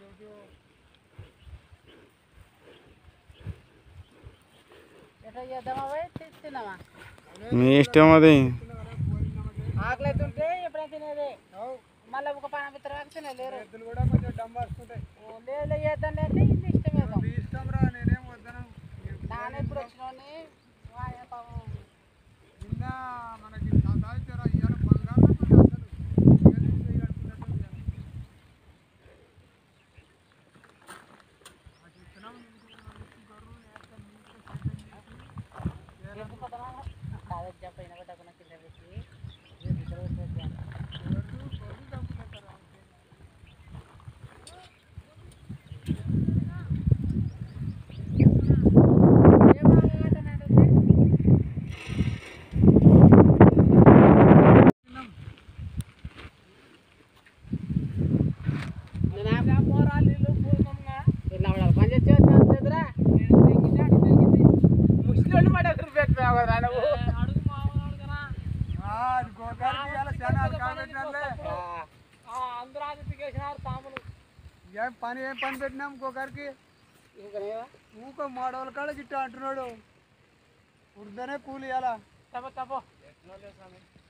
ఎట్లా చేద్దామా పోయి తిన్నామా మీ ఇష్టం అది ఆకలి అవుతుంటే ఎప్పుడైనా తినేది మళ్ళీ ఒక పని తర్వాత తినలేరు ఎద్దులు కూడా కొంచెం డమ్ వస్తుంటాయి లేదు చేద్దాం అంటే ఇది ఇష్టం ఏదో మీ ఇష్టం రా నేనేం వద్దను నాన్న ఎప్పుడు వచ్చినోని వాయ పాపం నిన్న మనకి సాధించారా ఇవాళ బంగారం అసలు ఏది చేయగలుగుతున్నట్టు ఇవాళ. ఆ చెప్తున్నాం నీకు మనకి గొర్రెలు వేస్తాం, నీకు సిద్ధం చేసి, రేపు కొత్తమా కాదు పైన పట్టకుండా కింద పెట్టి రేపు ఇక్కడ పెట్టేద్దాం. గొర్రెలు గొర్రెలు చంపుకుంటారా? ఏమో ఆట నడుంది. నేను ఆమె పోరాలు ఇల్లు పూర్వంగా ఇలా ఉండాలి. పని చేసి చేద్దాంరా. ముసలోళ్ళు మాట ఎదురు పెట్టినావు కదా నువ్వు. ఆ, అది గోకారికి ఇవాళ చాలా కాబట్టినాలే అందరూ ఆదిత్యకేసినారు తాములు ఏం పని ఏం పని పెట్టినాం గోకారికి ఇంకనేవా ఊకో మాడవల కాడ గిట్ట అంటున్నాడు ఉర్దనే కూలి ఇవాళ తప్ప తప్ప